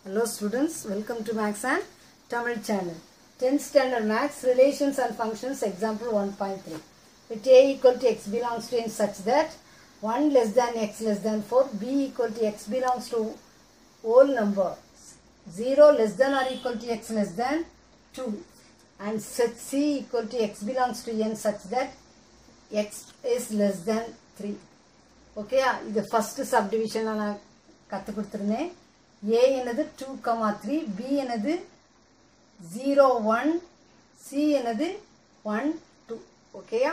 Hello students, welcome to Max and Tamil channel. 10th standard Max Relations and Functions example 1.3. Let A equal to x belongs to n such that 1 less than x less than 4, b equal to x belongs to whole number 0 less than or equal to x less than 2 and set c equal to x belongs to n such that x is less than 3. ஓகேயா இது first சப்டிவிஷனில் நான் கற்றுக் கொடுத்துருந்தேன் A என்னது two comma three B என்னது zero one C என்னது one two ஓகேயா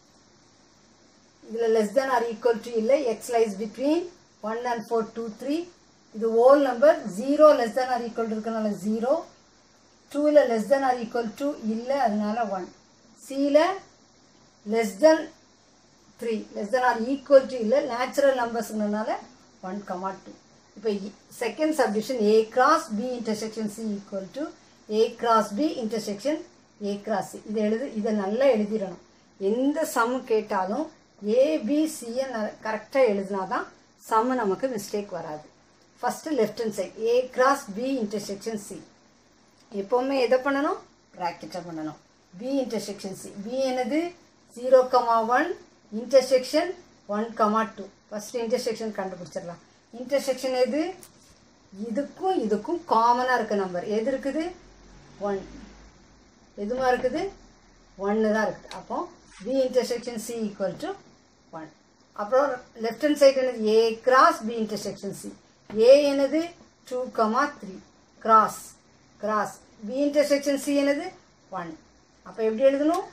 இதில் less than or equal to இல்லை x lies between one and four two three இது whole number zero less than or equal to இருக்கனால zero டூவில் less than or equal to இல்லை அதனால one சியில் less than three less than or equal to இல்லை natural நம்பர்ஸ்னால one comma two இப்போ second subdivision A cross B intersection C equal to A cross B intersection A cross C இதை எழுது இதை நல்லா எழுதிடணும் எந்த சம் கேட்டாலும் ஏபிசியை கரெக்டாக எழுதினா தான் சம் நமக்கு மிஸ்டேக் வராது first left hand side A cross B intersection C எப்போவுமே எதை பண்ணணும் ப்ராக்கெட்டை பண்ணணும் பி இன்டர்செக்ஷன் சி பி என்னது zero comma one intersection one comma two first intersection கண்டுபிடிச்சிடலாம் இன்டர்செக்ஷன் எது இதுக்கும் இதுக்கும் காமனாக இருக்க நம்பர் எது இருக்குது ஒன் எதுமா இருக்குது ஒன்று தான் இருக்குது அப்போ B intersection C equal to one அப்புறம் லெஃப்ட் ஹேண்ட் சைடு என்னது A cross B intersection C A என்னது two comma three cross cross B intersection C என்னது ஒன் அப்போ எப்படி எழுதணும்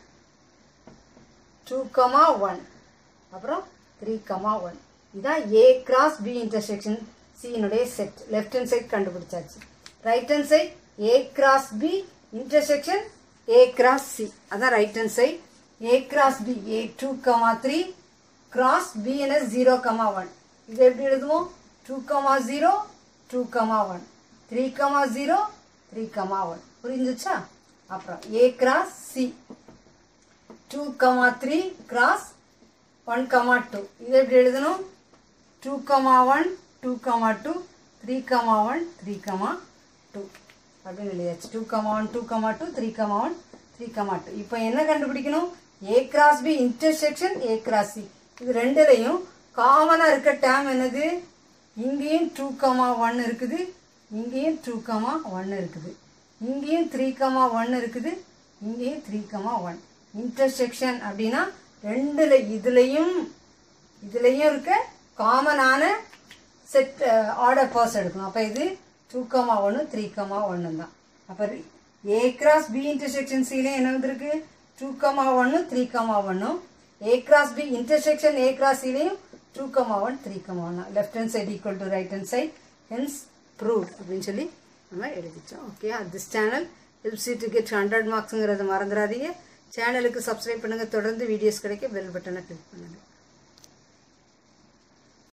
டூ கமா ஒன் அப்புறம் த்ரீ கமா ஒன் இதுதான் ஏ கிராஸ் பி இன்டர்செக்ஷன் சியினுடைய செட் லெஃப்ட் ஹேண்ட் சைட் கண்டுபிடிச்சாச்சு right hand side A cross B intersection A cross C அதான் right hand side A cross B A two comma three cross B என zero comma one இது எப்படி எழுதுவோம் two comma zero two comma one three comma zero three comma one புரிஞ்சுச்சா அப்புறம் A cross C two comma three cross one comma two இது எப்படி எழுதணும் two comma one two comma two three comma one three comma two அப்படின்னு எழுதியாச்சு two comma one two comma two three comma one three comma two இப்போ என்ன கண்டுபிடிக்கணும் ஏ cross B intersection A cross C இது ரெண்டுலையும் காமனாக இருக்க டேம் என்னது இங்கேயும் டூ கமா ஒன் இருக்குது இங்கேயும் டூ கமா ஒன் இருக்குது இங்கேயும் த்ரீ கமா ஒன் இருக்குது இங்கேயும் த்ரீ கமா ஒன் இன்டர்செக்ஷன் அப்படின்னா ரெண்டுல இதுலையும் இதுலையும் இருக்க காமனான செட் ஆர்டர் பாஸ் எடுக்கணும் அப்போ இது டூ கமா ஒன்று த்ரீ கமா ஒன்று தான் அப்போ ஏ கிராஸ் பி இன்டர்செக்ஷன் சிலையும் என்ன வந்திருக்கு டூ கமா ஒன்று த்ரீ கமா ஒன்றும் A cross B intersection A cross சிலையும் two comma one three comma one left hand side equal to right hand side hence prove அப்படின்னு சொல்லி நம்ம எழுதிச்சோம் okay this channel help see to get hundred மார்க்ஸுங்கிறத மறந்துடாதீங்க சேனலுக்கு subscribe பண்ணுங்கள் தொடர்ந்து வீடியோஸ் கிடைக்க பெல் பட்டனை கிளிக் பண்ணுங்கள்